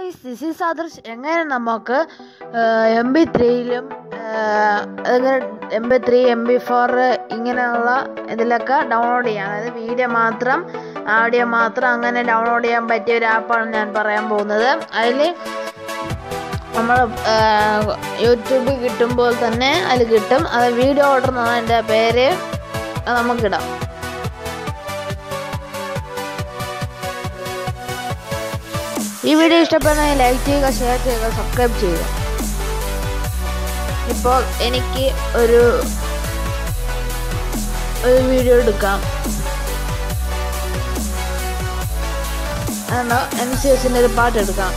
guys this is Adarsh എങ്ങനെ നമുക്ക് M B ത്രീയിലും M B three M B four ഇങ്ങനെയുള്ള ഇതിലൊക്കെ ഡൗൺലോഡ് ചെയ്യാം അതായത് വീഡിയോ മാത്രം ആഡിയോ മാത്രം അങ്ങനെ ഡൗൺലോഡ് ചെയ്യാൻ പറ്റിയ ഒരു ആപ്പാണ് ഞാൻ പറയാൻ പോകുന്നത് അതിൽ നമ്മൾ യൂട്യൂബിൽ കിട്ടുമ്പോൾ തന്നെ അതിൽ കിട്ടും അത് വീഡിയോ ഓർഡർ എന്നാണ് എൻ്റെ പേര് അത് നമുക്കിടാം ഈ വീഡിയോ ഇഷ്ടപ്പെടുന്നെങ്കിൽ ലൈക്ക് ചെയ്യുക ഷെയർ ചെയ്യുക സബ്സ്ക്രൈബ് ചെയ്യുക ഇപ്പോൾ എനിക്ക് ഒരു ഒരു വീഡിയോ എടുക്കാം ആണോ എം സി എസിൻ്റെ ഒരു പാട്ട് എടുക്കാം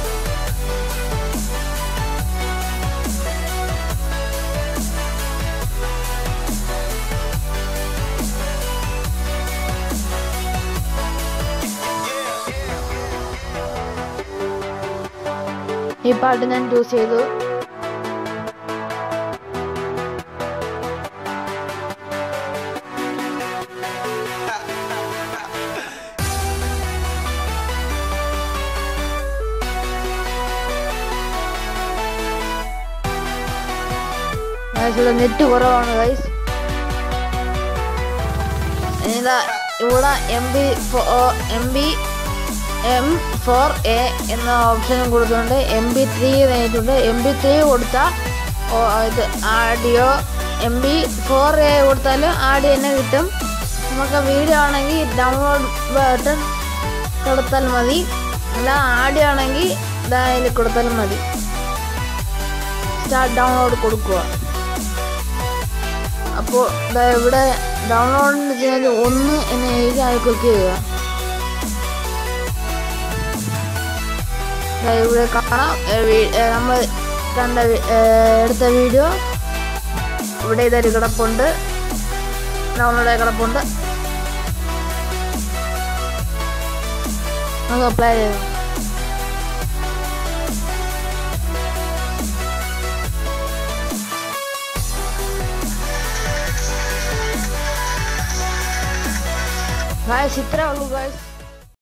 ഈ പാട്ട് ഞാൻ ചൂസ് ചെയ്തു ഇവിടെ നെറ്റ് കുറവാണ് ഗൈസ് ഇതാ ഇവിടെ M B M B M four A എന്ന ഓപ്ഷനും കൊടുത്തിട്ടുണ്ട് എം ബി ത്രീ കഴിഞ്ഞിട്ടുണ്ട് എം ബി ത്രീ കൊടുത്താൽ ഇത് audio M B four A കൊടുത്താലും ആഡിയോ തന്നെ കിട്ടും നമുക്ക് വീഡിയോ ആണെങ്കിൽ ഡൗൺലോഡ് ബട്ടൺ കൊടുത്താൽ മതി അല്ല ആഡിയോ ആണെങ്കിൽ ഇതായാലും കൊടുത്താലും മതി സ്റ്റാർട്ട് ഡൗൺലോഡ് കൊടുക്കുക അപ്പോൾ ഇവിടെ ഡൗൺലോഡ് ചെയ്യുന്നത് ഒന്ന് എന്ന് എഴുതി ആയി ക്ലിക്ക് ചെയ്യുക ഇവിടെ കാണാം നമ്മൾ കണ്ട എടുത്ത വീഡിയോ ഇവിടെ ഇതൊരു കിടപ്പുണ്ട് ഡൗൺലോഡ് കിടപ്പുണ്ട് നമുക്ക് അപ്ലൈ ചെയ്തു ഗായ്സ് ഇത്രേ ഉള്ളൂ ഗായ്സ്